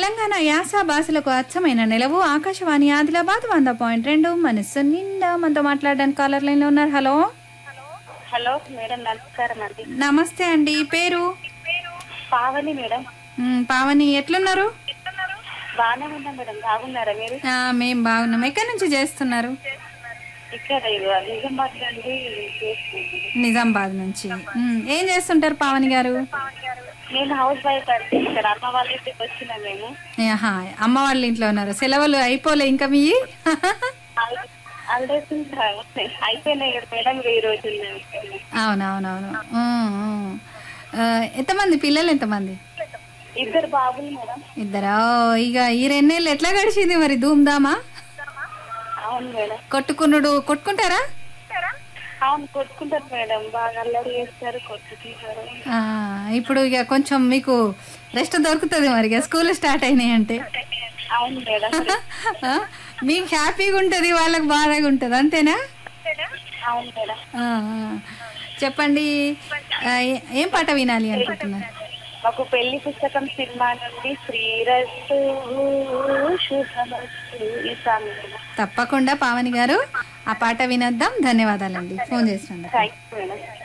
తెలంగాణ యాస భాషలకు అచ్చమైన నిలవు ఆకాశవాణి ఆదిలాబాద్ వంద పాయింట్ రెండు మనస్సు నిండా మనతో మాట్లాడడానికి కాలర్ లైన్ లో ఉన్నారు హలో హలో మేడం నమస్కారం అండి నమస్తే అండి పేరు పావని మేడం మ్, పావని ఎట్లున్నారు బాగానే ఉన్నాం మేడం బాగున్నారా మీరు ఆ, మేం బాగున్నాం ఎక్కడి నుంచి చేస్తున్నారు ఇక్కడ ఇగో నిజామాబాద్ నుండి చేస్తున్నాను. నిజామాబాద్ నుంచి మ్, ఏం చేస్తుంటారు పావని గారు నేను హౌస్ వైఫ్ అండి ఇక్కడ అమ్మ వాళ్ళ ఇంటికి వచ్చినా మేము ఆహా, అమ్మ వాళ్ళ ఇంట్లో ఉన్నారు సెలవులు అయిపోలే ఇంకా మీ హాలిడేస్ అయిపోయినాయి కదా మేడం ఈ రోజు ఉన్నాయి. అవునవునవును మ్, మ్. ఆ, ఎంతమంది పిల్లలు ఎంతమంది ఇద్దరు బాబులు మేడం ఇద్దరా ఇక ఈ రెండేళ్ళు ఎట్లా గడిచింది మరి ధూమ్ధామా అవును మేడం కొట్టుకునుడు కొట్టుకుంటారా అవును కొట్టుకుంటారు మేడం బాగా అల్లరి చేస్తారు కొట్టుకుంటారు ఆ, ఇప్పుడు ఇక కొంచెం మీకు రెస్ట్ దొరుకుతుంది మరి ఇక స్కూల్ స్టార్ట్ అయినాయి అంటే అవును మేడం ఆ, మీకు హ్యాపీగా ఉంటుంది వాళ్ళకి బాధగా ఉంటుంది అంతేనా అవును మేడం ఆ, ఆ. చెప్పండి ఆ, ఏ- ఏం పాట వినాలి అనుకుంటున్నారు మాకు పెళ్లి పుస్తకం సినిమా నుండి శ్రీరస్తు శుభమస్తు ఈ సాంగ్ మేడం తప్పకుండా పావని గారు ఆ పాట వినొద్దాం ధన్యవాదాలండి ఫోన్ చేస్తుండ థ్యాంక్ యూ మేడం